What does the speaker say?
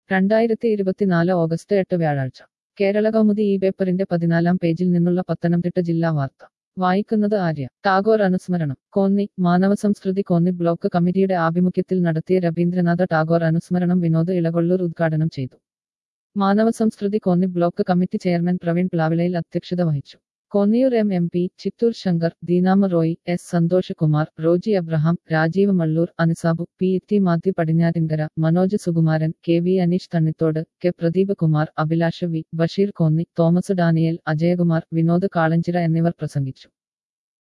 രണ്ടായിരത്തി ഇരുപത്തിനാല് ഓഗസ്റ്റ് എട്ട് വ്യാഴാഴ്ച കേരള കൗമുദി ഈ പേപ്പറിന്റെ പതിനാലാം പേജിൽ നിന്നുള്ള പത്തനംതിട്ട ജില്ലാ വാർത്ത വായിക്കുന്നത് ആര്യ ടാഗോർ അനുസ്മരണം കോന്നി മാനവ സംസ്കൃതി കോന്നി ബ്ലോക്ക് കമ്മിറ്റിയുടെ ആഭിമുഖ്യത്തിൽ നടത്തിയ രവീന്ദ്രനാഥ ടാഗോർ അനുസ്മരണം വിനോദ് ഇളകൊള്ളൂർ ഉദ്ഘാടനം ചെയ്തു Manava Samskriti Konni block committee chairman Praveen Plavilayil അധ്യക്ഷത വഹിച്ചു Konniyoor M M P Chittoor Shankar Deenama Roy S Santhosh Kumar Roji Abraham Rajeev Mallur Anisabu P T Mathew Padinjattinkara Manoj Sukumaran K V Aneesh Thannithodu K Pradeep Kumar Abhilash V Basheer Konni Thomas Daniel Ajayakumar Vinod Kalanchira എന്നിവർ പ്രസംഗിച്ചു